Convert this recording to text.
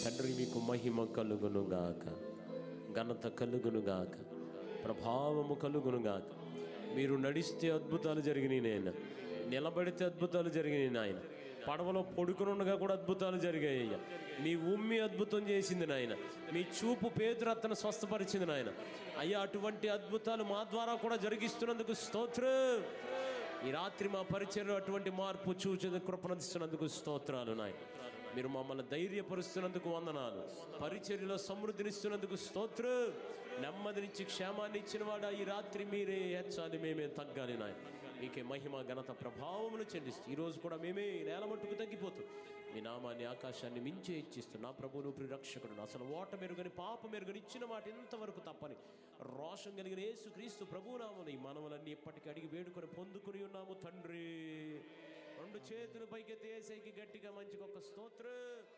తండ్రి మీకు మహిమ కలుగును గాక ఘనత కలుగును గాక ప్రభావము కలుగును గాక మీరు నడిస్తే అద్భుతాలు జరిగినాయి నాయన నిలబడితే అద్భుతాలు జరిగినాయి నాయన పడవలో పొడుకునుండగా కూడా అద్భుతాలు జరిగాయి అయ్యా మీ ఉమ్మి అద్భుతం చేసింది నాయన మీ చూపు పేదరత్తను స్వస్థపరిచింది నాయన అయ్యా అటువంటి అద్భుతాలు మా ద్వారా కూడా జరిగిస్తున్నందుకు స్తోత్రం ఈ రాత్రి మా పరిచయంలో అటువంటి మార్పు చూచిన కృపణిస్తున్నందుకు స్తోత్రాలు నాయన మీరు మమ్మల్ని ధైర్యపరుస్తున్నందుకు వందనాలు పరిచర్యలో సమృద్ధినిస్తున్నందుకు స్తోత్రం నెమ్మదినిచ్చి క్షేమాన్ని ఇచ్చిన వాడా ఈ రాత్రి మీరే హెచ్చాలి మేమే తగ్గాలి నాయన మీకే మహిమ ఘనత ప్రభావములు చెల్లిస్తూ ఈరోజు కూడా మేమే నేల మట్టుకు తగ్గిపోతూ మీ నామాన్ని ఆకాశాన్ని మించే ఇచ్చిస్తూ నా ప్రభువును ప్రిరక్షకుడు అసలు ఓట మెరుగని పాప మెరుగని ఇచ్చిన మాట ఇంతవరకు తప్పని రోషం కలిగిన యేసు క్రీస్తు ప్రభునామని ఈ మనవలన్నీ ఇప్పటికీ అడిగి వేడుకొని పొందుకుని ఉన్నాము తండ్రి రెండు చేతులు పైకెత్తి ఏసైకి గట్టిగా మంచిగా ఒక స్తోత్రం